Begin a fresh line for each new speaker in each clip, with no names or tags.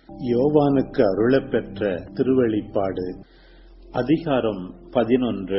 யோவானுக்கு அருளப்பெற்ற திருவெளிப்பாடு அதிகாரம் பதினொன்று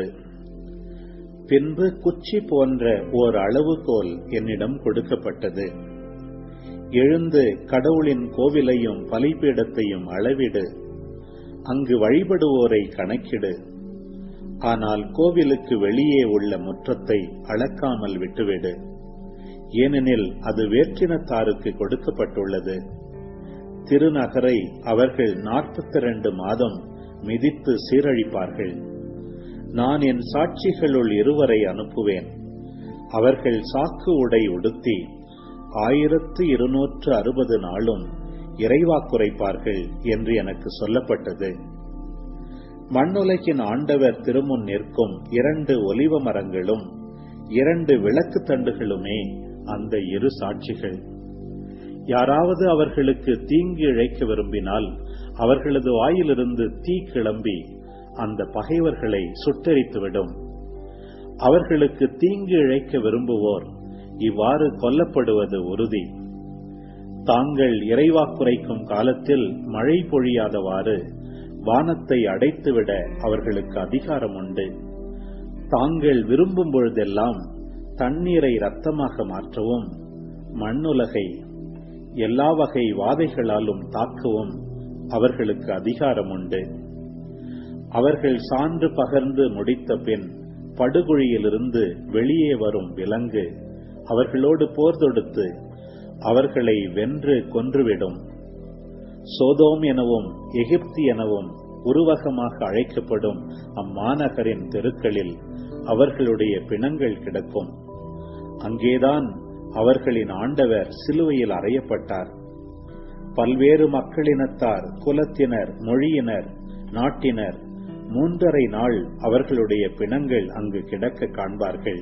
பின்பு குச்சி போன்ற ஓர் அளவுகோல் என்னிடம் கொடுக்கப்பட்டது எழுந்து கடவுளின் கோவிலையும் பலிபீடத்தையும் அளவிடு அங்கு வழிபடுவோரை கணக்கிடு ஆனால் கோவிலுக்கு வெளியே உள்ள முற்றத்தை அளக்காமல் விட்டுவிடு ஏனெனில் அது வேற்றினத்தாருக்கு கொடுக்கப்பட்டுள்ளது திருநகரை அவர்கள் நாற்பத்தி இரண்டு மாதம் மிதித்து சீரழிப்பார்கள் நான் என் சாட்சிகளுள் இருவரை அனுப்புவேன் அவர்கள் சாக்கு உடை உடுத்தி ஆயிரத்து இருநூற்று அறுபது நாளும் இறைவாக்குரைப்பார்கள் என்று எனக்கு சொல்லப்பட்டது மண்ணுலகின் ஆண்டவர் திருமுன் நிற்கும் இரண்டு ஒலிவ மரங்களும் இரண்டு விளக்கு தண்டுகளுமே அந்த இரு சாட்சிகள் யாராவது அவர்களுக்கு தீங்கு இழைக்க விரும்பினால் அவர்களது வாயிலிருந்து தீ கிளம்பி அந்த பகைவர்களை சுட்டெரித்துவிடும் அவர்களுக்கு தீங்கு இழைக்க விரும்புவோர் இவ்வாறு கொல்லப்படுவது உறுதி தாங்கள் இறைவாக்குரைக்கும் காலத்தில் மழை பொழியாதவாறு வானத்தை அடைத்துவிட அவர்களுக்கு அதிகாரம் உண்டு தாங்கள் விரும்பும் பொழுதெல்லாம் தண்ணீரை ரத்தமாக மாற்றவும் மண்ணுலகை எல்லா வகை வாதைகளாலும் தாக்கவும் அவர்களுக்கு அதிகாரம் உண்டு அவர்கள் சான்று பகர்ந்து முடித்த பின் படுகுழியிலிருந்து வெளியே வரும் விலங்கு அவர்களோடு போர் தொடுத்து அவர்களை வென்று கொன்றுவிடும் சோதோம் எனவும் எகிப்தி எனவும் உருவகமாக அழைக்கப்படும் அம்மாநகரின் தெருக்களில் அவர்களுடைய பிணங்கள் கிடக்கும் அங்கேதான் அவர்களின் ஆண்டவர் சிலுவையில் அறையப்பட்டார் பல்வேறு மக்களினத்தார் குலத்தினர் மொழியினர் நாட்டினர் மூன்றரை நாள் அவர்களுடைய பிணங்கள் அங்கு கிடக்க காண்பார்கள்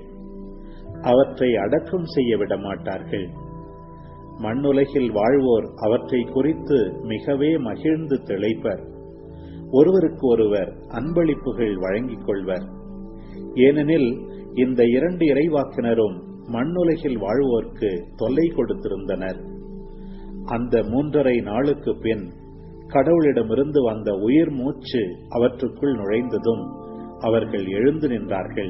அவற்றை அடக்கம் செய்ய விட மாட்டார்கள் மண்ணுலகில் வாழ்வோர் அவற்றை குறித்து மிகவே மகிழ்ந்து திளைப்பர் ஒருவருக்கு ஒருவர் அன்பளிப்புகள் வழங்கிக் கொள்வர் ஏனெனில் இந்த இரண்டு இறைவாக்கினரும் மண்ணுலகில் வாழ்வோர்க்கு தொல்லை கொடுத்திருந்தனர் அந்த மூன்றரை நாளுக்கு பின் கடவுளிடமிருந்து வந்த உயிர் மூச்சு அவற்றுக்குள் நுழைந்ததும் அவர்கள் எழுந்து நின்றார்கள்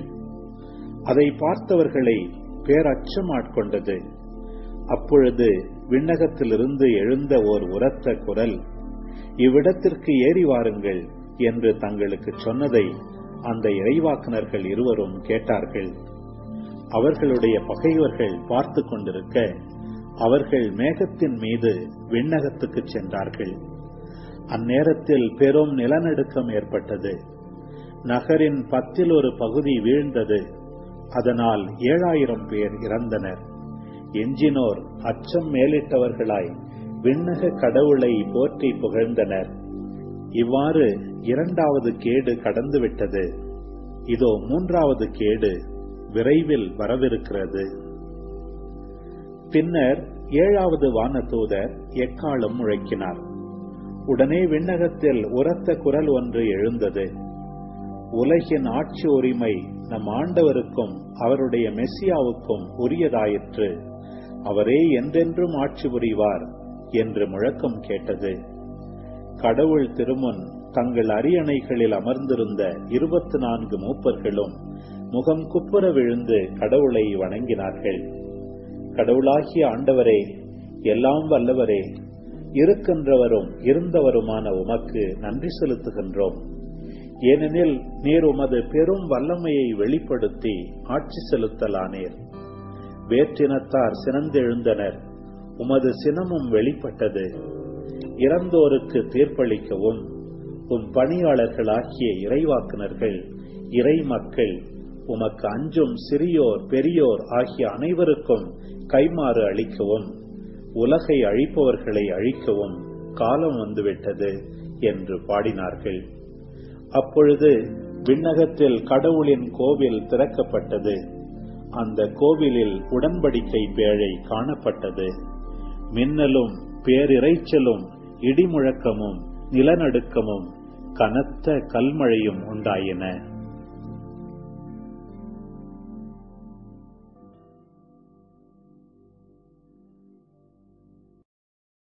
அதை பார்த்தவர்களை பேரச்சம் ஆட்கொண்டது அப்பொழுது விண்ணகத்திலிருந்து எழுந்த ஓர் உரத்த குரல் இவ்விடத்திற்கு ஏறி வாருங்கள் என்று தங்களுக்கு சொன்னதை அந்த இறைவாக்குனர்கள் இருவரும் கேட்டார்கள் அவர்களுடைய பகைவர்கள் பார்த்து கொண்டிருக்க அவர்கள் மேகத்தின் மீது விண்ணகத்துக்கு சென்றார்கள் அந்நேரத்தில் பெரும் நிலநடுக்கம் ஏற்பட்டது நகரின் பத்தில் ஒரு பகுதி வீழ்ந்தது அதனால் ஏழாயிரம் பேர் இறந்தனர் எஞ்சினோர் அச்சம் மேலிட்டவர்களாய் விண்ணக கடவுளை போற்றி புகழ்ந்தனர் இவ்வாறு இரண்டாவது கேடு கடந்துவிட்டது இதோ மூன்றாவது கேடு விரைவில் வரவிருக்கிறது பின்னர் ஏழாவது வானதூதர் எக்காலம் முழக்கினார் உடனே விண்ணகத்தில் உரத்த குரல் ஒன்று எழுந்தது உலகின் ஆட்சி உரிமை நம் ஆண்டவருக்கும் அவருடைய மெஸ்ஸியாவுக்கும் உரியதாயிற்று அவரே என்றென்றும் ஆட்சி புரிவார் என்று முழக்கம் கேட்டது கடவுள் திருமுன் தங்கள் அரியணைகளில் அமர்ந்திருந்த இருபத்தி நான்கு மூப்பர்களும் முகம் குப்புற விழுந்து கடவுளை வணங்கினார்கள் கடவுளாகிய ஆண்டவரே எல்லாம் வல்லவரே இருக்கின்றவரும் இருந்தவருமான உமக்கு நன்றி செலுத்துகின்றோம் ஏனெனில் நீர் உமது பெரும் வல்லமையை வெளிப்படுத்தி ஆட்சி செலுத்தலானீர் வேற்றினத்தார் சினந்தெழுந்தனர் உமது சினமும் வெளிப்பட்டது இறந்தோருக்கு தீர்ப்பளிக்கவும் உம் பணியாளர்களாகிய இறைவாக்குனர்கள் இறை மக்கள் உமக்கு அஞ்சும் சிறியோர் பெரியோர் ஆகிய அனைவருக்கும் கைமாறு அளிக்கவும் உலகை அழிப்பவர்களை அழிக்கவும் காலம் வந்துவிட்டது என்று பாடினார்கள் அப்பொழுது விண்ணகத்தில் கடவுளின் கோவில் திறக்கப்பட்டது அந்த கோவிலில் உடன்படிக்கை பேழை காணப்பட்டது மின்னலும் பேரிரைச்சலும் இடிமுழக்கமும் நிலநடுக்கமும் கனத்த கல்மழையும் உண்டாயின